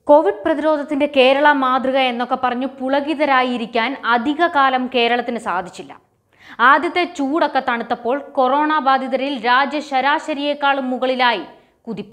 Covid പ്രതിരോധത്തിന്റെ കേരള മാതൃക എന്നൊക്കെ പറഞ്ഞു പുളകിതരായിരിക്കാൻ അധിക കാലം കേരളത്തിന് സാധിച്ചില്ല ആദ്യത്തെ ചൂടൊക്കെ തണുത്തപ്പോൾ കൊറോണ ബാധിതരിൽ രാജ്യ ശരാശരിയേക്കാളും മുകളിലായി കുതിപ്പ്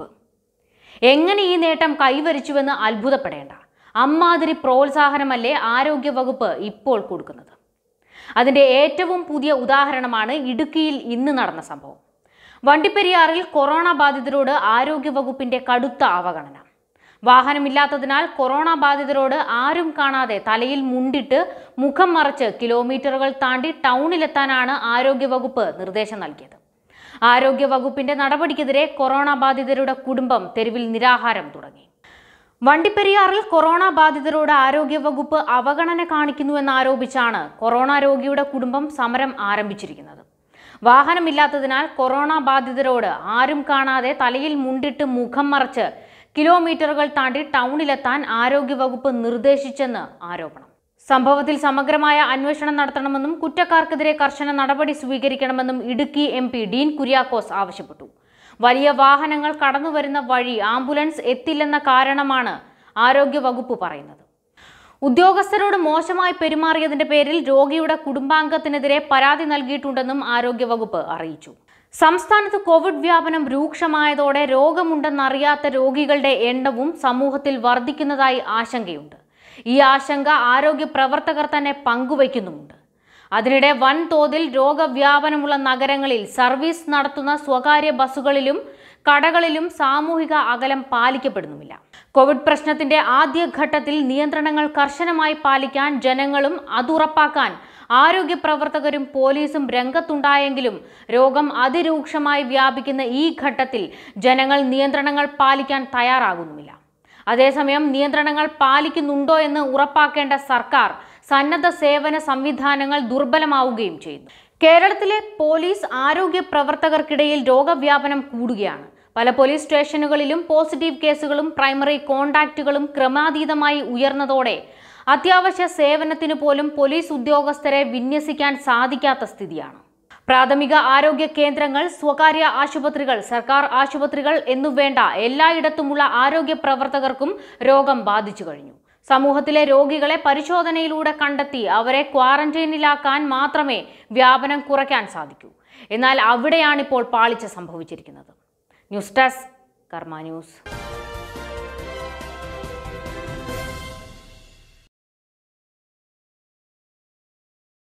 എങ്ങനെ ഈ നേട്ടം കൈവരിച്ചുവെന്ന് അത്ഭുതപ്പെടേണ്ട അമ്മാതിരി പ്രോത്സാഹനമല്ലേ ആരോഗ്യവകുപ്പ് ഇപ്പോൾ കൊടുക്കുന്നത് അതിന്റെ ഏറ്റവും പുതിയ ഉദാഹരണമാണ് ഇടുക്കിയിൽ ഇന്ന് നടന്ന സംഭവം വണ്ടിപ്പെരിയാറിൽ കൊറോണ ബാധിതരോട് ആരോഗ്യവകുപ്പിന്റെ കടുത്ത അവഗണന വാഹനമില്ലാത്തതിനാൽ കൊറോണ ബാധിതരോട് ആരും കാണാതെ തലയിൽ മുണ്ടിട്ട് മുഖം മറച്ച് കിലോമീറ്ററുകൾ താണ്ടി ടൗണിലെത്താനാണ് ആരോഗ്യവകുപ്പ് നിർദ്ദേശം നൽകിയത് ആരോഗ്യവകുപ്പിന്റെ നടപടിക്കെതിരെ കൊറോണ ബാധിതരുടെ കുടുംബം തെരുവിൽ നിരാഹാരം തുടങ്ങി വണ്ടിപ്പെരിയാറിൽ കൊറോണ ബാധിതരോട് ആരോഗ്യവകുപ്പ് അവഗണന കാണിക്കുന്നുവെന്നാരോപിച്ചാണ് കൊറോണ രോഗിയുടെ കുടുംബം സമരം ആരംഭിച്ചിരിക്കുന്നത് വാഹനമില്ലാത്തതിനാൽ കൊറോണ ബാധിതരോട് ആരും കാണാതെ തലയിൽ മുണ്ടിട്ട് മുഖം മറച്ച് കിലോമീറ്ററുകൾ താണ്ടി ടൗണിലെത്താൻ ആരോഗ്യവകുപ്പ് നിർദ്ദേശിച്ചെന്ന് ആരോപണം സംഭവത്തിൽ സമഗ്രമായ അന്വേഷണം നടത്തണമെന്നും കുറ്റക്കാർക്കെതിരെ കർശന നടപടി സ്വീകരിക്കണമെന്നും ഇടുക്കി എം പി ഡീൻ കുര്യാക്കോസ് ആവശ്യപ്പെട്ടു വലിയ വാഹനങ്ങൾ കടന്നുവരുന്ന വഴി ആംബുലൻസ് എത്തില്ലെന്ന കാരണമാണ് ആരോഗ്യവകുപ്പ് പറയുന്നത് ഉദ്യോഗസ്ഥരോട് മോശമായി പെരുമാറിയതിന്റെ പേരിൽ രോഗിയുടെ കുടുംബാംഗത്തിനെതിരെ പരാതി നൽകിയിട്ടുണ്ടെന്നും ആരോഗ്യവകുപ്പ് അറിയിച്ചു സംസ്ഥാനത്ത് കോവിഡ് വ്യാപനം രൂക്ഷമായതോടെ രോഗമുണ്ടെന്നറിയാത്ത രോഗികളുടെ എണ്ണവും സമൂഹത്തിൽ വർദ്ധിക്കുന്നതായി ആശങ്കയുണ്ട് ഈ ആശങ്ക ആരോഗ്യ പ്രവർത്തകർ തന്നെ പങ്കുവയ്ക്കുന്നുമുണ്ട് അതിനിടെ വൻതോതിൽ രോഗവ്യാപനമുള്ള നഗരങ്ങളിൽ സർവീസ് നടത്തുന്ന സ്വകാര്യ ബസ്സുകളിലും കടകളിലും സാമൂഹിക അകലം പാലിക്കപ്പെടുന്നുമില്ല കോവിഡ് പ്രശ്നത്തിന്റെ ആദ്യഘട്ടത്തിൽ നിയന്ത്രണങ്ങൾ കർശനമായി പാലിക്കാൻ ജനങ്ങളും അതുറപ്പാക്കാൻ ആരോഗ്യ പ്രവർത്തകരും പോലീസും രംഗത്തുണ്ടായെങ്കിലും രോഗം അതിരൂക്ഷമായി വ്യാപിക്കുന്ന ഈ ഘട്ടത്തിൽ ജനങ്ങൾ നിയന്ത്രണങ്ങൾ പാലിക്കാൻ തയ്യാറാകുന്നുമില്ല അതേസമയം നിയന്ത്രണങ്ങൾ പാലിക്കുന്നുണ്ടോ എന്ന് ഉറപ്പാക്കേണ്ട സർക്കാർ സന്നദ്ധ സേവന സംവിധാനങ്ങൾ ദുർബലമാവുകയും ചെയ്യുന്നു കേരളത്തിലെ പോലീസ് ആരോഗ്യ പ്രവർത്തകർക്കിടയിൽ രോഗവ്യാപനം കൂടുകയാണ് പല പോലീസ് സ്റ്റേഷനുകളിലും പോസിറ്റീവ് കേസുകളും പ്രൈമറി കോണ്ടാക്റ്റുകളും ക്രമാതീതമായി ഉയർന്നതോടെ അത്യാവശ്യ സേവനത്തിന് പോലും പോലീസ് ഉദ്യോഗസ്ഥരെ വിന്യസിക്കാൻ സാധിക്കാത്ത സ്ഥിതിയാണ് പ്രാഥമിക ആരോഗ്യ കേന്ദ്രങ്ങൾ സ്വകാര്യ ആശുപത്രികൾ സർക്കാർ ആശുപത്രികൾ എന്നുവേണ്ട എല്ലായിടത്തുമുള്ള ആരോഗ്യ പ്രവർത്തകർക്കും രോഗം ബാധിച്ചു കഴിഞ്ഞു സമൂഹത്തിലെ രോഗികളെ പരിശോധനയിലൂടെ കണ്ടെത്തി അവരെ ക്വാറന്റൈനിലാക്കാൻ മാത്രമേ വ്യാപനം കുറയ്ക്കാൻ സാധിക്കൂ എന്നാൽ അവിടെയാണിപ്പോൾ പാളിച്ച സംഭവിച്ചിരിക്കുന്നത് ന്യൂസ് ഡെസ്ക് കർമ്മ ന്യൂസ്